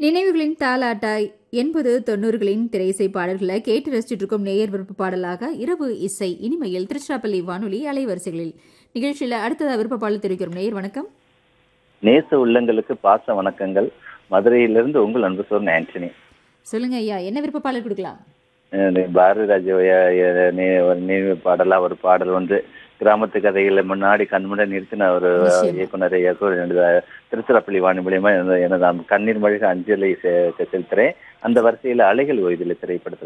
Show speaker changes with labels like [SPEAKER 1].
[SPEAKER 1] நினைவுகளின் தாலாட்டாய் எண்பது தொண்ணூறுகளின் திரையிசை பாடல்களை கேட்டு ரசிச்சுட்டு இருக்கும் நேயர் விருப்ப பாடலாக இரவு இசை இனிமையில் திருச்சிராப்பள்ளி வானொலி அலைவரிசைகளில் நிகழ்ச்சியில் அடுத்ததா விருப்ப பாடல் தெரிவிக்கிறோம் நேயர் வணக்கம்
[SPEAKER 2] நேச உள்ளங்களுக்கு பாச வணக்கங்கள் மதுரையிலிருந்து உங்கள் அன்பு சோர்ன் ஆண்டனி
[SPEAKER 1] சொல்லுங்க ஐயா என்ன விருப்ப பாடல் கொடுக்கலாம்
[SPEAKER 2] அஹ் பாரதி ராஜாவுடைய அஹ் நி- ஒரு நினைவு பாடலா ஒரு பாடல் வந்து கிராமத்து கதைகளை முன்னாடி கண்முறை நிறுத்தின ஒரு
[SPEAKER 1] நிச்சயமா.
[SPEAKER 2] இயக்குனர் இயக்குனர் எனது திருச்சிராப்பள்ளி வாணி மூலியமா எனது- எனது கண்ணீர் மழக அஞ்சலி செ- செலுத்துறேன் அந்த வரிசையில அலைகள் ஓய்தில் திரைப்படத்தில்